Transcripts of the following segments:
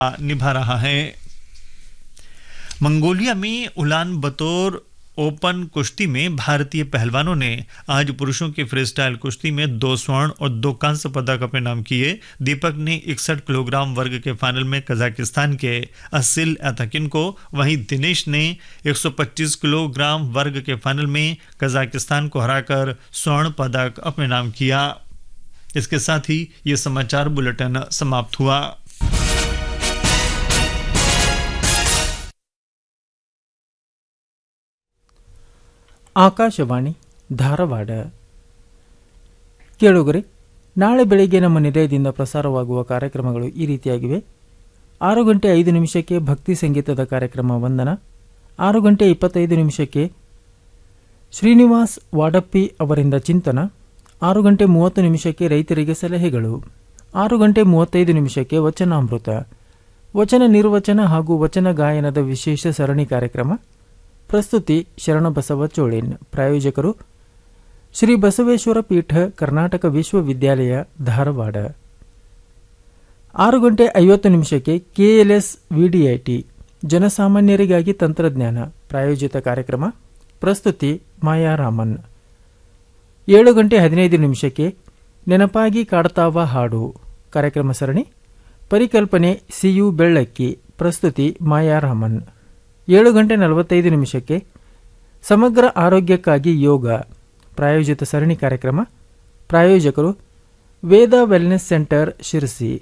निभा रहा है मंगोलिया में उलान बतौर ओपन कुश्ती में भारतीय पहलवानों ने आज पुरुषों की फ्रीस्टाइल कुश्ती में दो स्वर्ण और दो कांस्य पदक अपने नाम किए दीपक ने इकसठ किलोग्राम वर्ग के फाइनल में कजाकिस्तान के असिल अतकिन को वहीं दिनेश ने 125 किलोग्राम वर्ग के फाइनल में कजाकिस्तान को हराकर स्वर्ण पदक अपने नाम किया इसके साथ ही ये समाचार बुलेटिन समाप्त हुआ ಆಕಾಶವಾಣಿ ಧಾರವಾಡ ಕೇಳುಗರೆ ನಾಳೆ ಬೆಳಿಗ್ಗೆ ನಮ್ಮ ನಿಲಯದಿಂದ ಪ್ರಸಾರವಾಗುವ ಕಾರ್ಯಕ್ರಮಗಳು ಈ ರೀತಿಯಾಗಿವೆ ಆರು ಗಂಟೆ ಐದು ನಿಮಿಷಕ್ಕೆ ಭಕ್ತಿ ಸಂಗೀತದ ಕಾರ್ಯಕ್ರಮ ವಂದನ ಆರು ಗಂಟೆ ಇಪ್ಪತ್ತೈದು ನಿಮಿಷಕ್ಕೆ ಶ್ರೀನಿವಾಸ್ ವಾಡಪ್ಪಿ ಅವರಿಂದ ಚಿಂತನ ಆರು ಗಂಟೆ ಮೂವತ್ತು ನಿಮಿಷಕ್ಕೆ ರೈತರಿಗೆ ಸಲಹೆಗಳು ಆರು ಗಂಟೆ ಮೂವತ್ತೈದು ನಿಮಿಷಕ್ಕೆ ವಚನಾಮೃತ ವಚನ ನಿರ್ವಚನ ಹಾಗೂ ವಚನ ಗಾಯನದ ವಿಶೇಷ ಸರಣಿ ಕಾರ್ಯಕ್ರಮ ಪ್ರಸ್ತುತಿ ಶರಣಬಸವ ಚೋಳಿನ್ ಪ್ರಾಯೋಜಕರು ಶ್ರೀ ಬಸವೇಶ್ವರ ಪೀಠ ಕರ್ನಾಟಕ ವಿಶ್ವವಿದ್ಯಾಲಯ ಧಾರವಾಡ ಆರು ಗಂಟೆ ಐವತ್ತು ನಿಮಿಷಕ್ಕೆ ಕೆಎಲ್ಎಸ್ ವಿಡಿಐಟಿ ಜನಸಾಮಾನ್ಯರಿಗಾಗಿ ತಂತ್ರಜ್ಞಾನ ಪ್ರಾಯೋಜಿತ ಕಾರ್ಯಕ್ರಮ ಪ್ರಸ್ತುತಿ ಮಾಯಾರಾಮನ್ ಏಳು ಗಂಟೆ ಹದಿನೈದು ನಿಮಿಷಕ್ಕೆ ನೆನಪಾಗಿ ಕಾಡ್ತಾವ ಹಾಡು ಕಾರ್ಯಕ್ರಮ ಸರಣಿ ಪರಿಕಲ್ಪನೆ ಸಿಯು ಬೆಳ್ಳಕ್ಕಿ ಪ್ರಸ್ತುತಿ ಮಾಯಾರಾಮನ್ ಏಳು ಗಂಟೆ ನಲವತ್ತೈದು ನಿಮಿಷಕ್ಕೆ ಸಮಗ್ರ ಆರೋಗ್ಯಕ್ಕಾಗಿ ಯೋಗ ಪ್ರಾಯೋಜಿತ ಸರಣಿ ಕಾರ್ಯಕ್ರಮ ಪ್ರಾಯೋಜಕರು ವೇದ ವೆಲ್ನೆಸ್ ಸೆಂಟರ್ ಶಿರಸಿ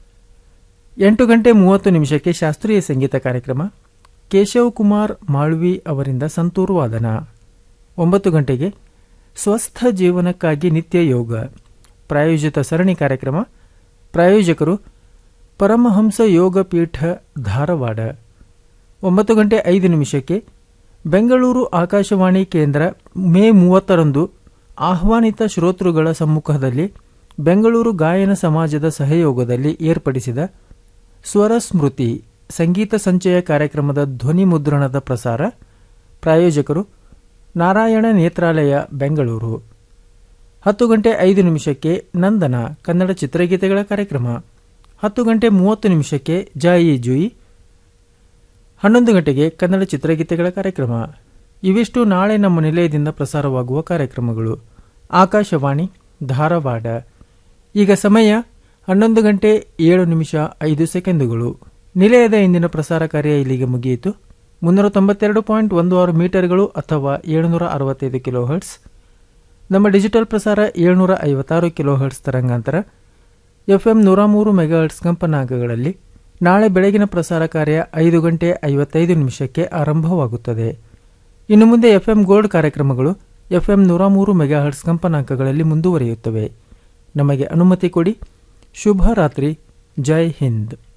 ಎಂಟು ಗಂಟೆ ಮೂವತ್ತು ನಿಮಿಷಕ್ಕೆ ಶಾಸ್ತ್ರೀಯ ಸಂಗೀತ ಕಾರ್ಯಕ್ರಮ ಕೇಶವ್ ಕುಮಾರ್ ಮಾಳ್ವಿ ಅವರಿಂದ ಸಂತೂರು ವಾದನ ಒಂಬತ್ತು ಗಂಟೆಗೆ ಸ್ವಸ್ಥ ಜೀವನಕ್ಕಾಗಿ ನಿತ್ಯ ಯೋಗ ಪ್ರಾಯೋಜಿತ ಸರಣಿ ಕಾರ್ಯಕ್ರಮ ಪ್ರಾಯೋಜಕರು ಪರಮಹಂಸ ಯೋಗ ಪೀಠ ಧಾರವಾಡ ಒಂಬತ್ತು ಗಂಟೆ ಐದು ನಿಮಿಷಕ್ಕೆ ಬೆಂಗಳೂರು ಆಕಾಶವಾಣಿ ಕೇಂದ್ರ ಮೇ ಮೂವತ್ತರಂದು ಆಹ್ವಾನಿತ ಶ್ರೋತೃಗಳ ಸಮ್ಮುಖದಲ್ಲಿ ಬೆಂಗಳೂರು ಗಾಯನ ಸಮಾಜದ ಸಹಯೋಗದಲ್ಲಿ ಏರ್ಪಡಿಸಿದ ಸ್ವರ ಸ್ಮೃತಿ ಸಂಗೀತ ಸಂಚಯ ಕಾರ್ಯಕ್ರಮದ ಧ್ವನಿ ಮುದ್ರಣದ ಪ್ರಸಾರ ಪ್ರಾಯೋಜಕರು ನಾರಾಯಣ ನೇತ್ರಾಲಯ ಬೆಂಗಳೂರು ಹತ್ತು ಗಂಟೆ ಐದು ನಿಮಿಷಕ್ಕೆ ನಂದನ ಕನ್ನಡ ಚಿತ್ರಗೀತೆಗಳ ಕಾರ್ಯಕ್ರಮ ಹತ್ತು ಗಂಟೆ ಮೂವತ್ತು ನಿಮಿಷಕ್ಕೆ ಜಾಯಿ ಜುಯಿ ಹನ್ನೊಂದು ಗಂಟೆಗೆ ಕನ್ನಡ ಚಿತ್ರಗೀತೆಗಳ ಕಾರ್ಯಕ್ರಮ ಇವಿಷ್ಟು ನಾಳೆ ನಮ್ಮ ನಿಲಯದಿಂದ ಪ್ರಸಾರವಾಗುವ ಕಾರ್ಯಕ್ರಮಗಳು ಆಕಾಶವಾಣಿ ಧಾರವಾಡ ಈಗ ಸಮಯ ಹನ್ನೊಂದು ಗಂಟೆ ಏಳು ನಿಮಿಷ ಐದು ಸೆಕೆಂಡುಗಳು ನಿಲಯದ ಇಂದಿನ ಪ್ರಸಾರ ಕಾರ್ಯ ಇಲ್ಲಿಗೆ ಮುಗಿಯಿತು ಮುನ್ನೂರ ತೊಂಬತ್ತೆರಡು ಪಾಯಿಂಟ್ ಒಂದು ಆರು ಮೀಟರ್ಗಳು ಅಥವಾ ಏಳುನೂರ ಅರವತ್ತೈದು ಕಿಲೋ ಹರ್ಟ್ಸ್ ನಮ್ಮ ಡಿಜಿಟಲ್ ಪ್ರಸಾರ ಏಳ್ನೂರ ಐವತ್ತಾರು ಕಿಲೋ ಹರ್ಟ್ಸ್ ತರಂಗಾಂತರ ಎಫ್ಎಂ ನೂರ ಮೂರು ಮೆಗಾಹರ್ಟ್ಸ್ ಕಂಪನಾಂಕಗಳಲ್ಲಿ ನಾಳೆ ಬೆಳಗಿನ ಪ್ರಸಾರ ಕಾರ್ಯ ಐದು ಗಂಟೆ ಐವತ್ತೈದು ನಿಮಿಷಕ್ಕೆ ಆರಂಭವಾಗುತ್ತದೆ ಇನ್ನು ಮುಂದೆ ಎಫ್ಎಂ ಗೋಲ್ಡ್ ಕಾರ್ಯಕ್ರಮಗಳು ಎಫ್ಎಂ ನೂರ ಮೂರು ಮೆಗಾಹರ್ಟ್ಸ್ ಕಂಪನಾಂಕಗಳಲ್ಲಿ ಮುಂದುವರಿಯುತ್ತವೆ ನಮಗೆ ಅನುಮತಿ ಕೊಡಿ ಶುಭ ರಾತ್ರಿ ಜೈ ಹಿಂದ್